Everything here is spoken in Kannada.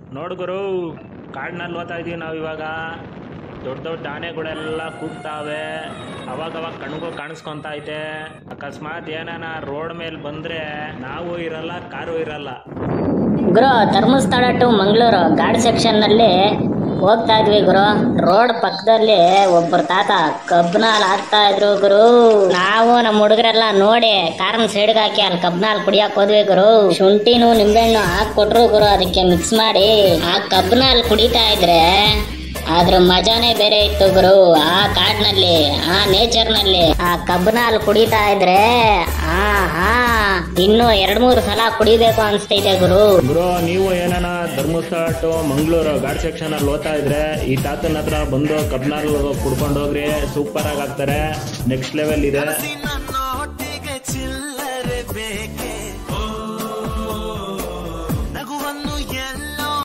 ನೋಡು ಗುರು ಕಾಡಿನಲ್ಲಿ ಓದ್ತಾ ಇದೀವಿ ನಾವು ಇವಾಗ ದೊಡ್ಡ ದೊಡ್ಡ ಆನೆಗಳೆಲ್ಲ ಕೂಗ್ತಾವೆ ಅವಾಗವಾಗ ಕಣ್ಗಳು ಕಾಣಿಸ್ಕೊಂತ ಐತೆ ಅಕಸ್ಮಾತ್ ಏನಾನ ರೋಡ್ ಮೇಲೆ ಬಂದ್ರೆ ನಾವು ಇರಲ್ಲ ಕಾರು ಇರಲ್ಲ ಗುರು ಧರ್ಮಸ್ಥಳ ಟು ಮಂಗಳೂರು ಗಾಡಿ ಸೆಕ್ಷನ್ ನಲ್ಲಿ ಹೋಗ್ತಾ ಇದ್ವಿ ಗುರು ರೋಡ್ ಪಕ್ಕದಲ್ಲಿ ಒಬ್ಬರು ತಾತ ಕಬ್ನಾಲ್ ಹಾಕ್ತಾ ಇದ್ರು ಗುರು ನಾವು ನಮ್ಮ ಹುಡುಗರೆಲ್ಲ ನೋಡಿ ಕಾರನ್ ಸೈಡ್ಗೆ ಹಾಕಿ ಅಲ್ಲಿ ಕಬ್ನಾಲ್ ಕುಡಿಯಕ್ ಹೋದ್ವಿ ಗುರು ಶುಂಠಿನು ನಿಂಬೆಹಣ್ಣು ಹಾಕಿ ಕೊಟ್ರು ಗುರು ಅದಕ್ಕೆ ಮಿಕ್ಸ್ ಮಾಡಿ ಆ ಕಬ್ನಾಲ್ ಕುಡಿತಾ ಇದ್ರೆ ಅದ್ರ ಮಜಾನೇ ಬೇರೆ ಇತ್ತು ಗುರು ಆ ಕಾಡ್ನಲ್ಲಿ ಆ ನೇಚರ್ ನಲ್ಲಿ ಆ ಕಬ್ನಾಲ್ ಕುಡಿತಾ ಇದ್ರೆ ಆ ಹಾ ಇನ್ನು ಎರಡ್ ಮೂರು ಸಲ ಕುಡಿಬೇಕು ಅನ್ಸ್ತೈತೆ ಗುರು ಬ್ರೋ ನೀವು ಏನಾನ ಧರ್ಮಸ್ಥಳ ಟು ಮಂಗಳೂರು ಗಾಡಿ ಸೆಕ್ಷನ್ ಅಲ್ಲಿ ಓದ್ತಾ ಇದ್ರೆ ಈ ತಾತನ ಹತ್ರ ಬಂದು ಕಬ್ನಾಲ್ ಕುಡ್ಕೊಂಡು ಹೋಗ್ರಿ ಸೂಪರ್ ಆಗಿ ಆಗ್ತಾರೆ ನೆಕ್ಸ್ಟ್ ಲೆವೆಲ್ ಇದೆ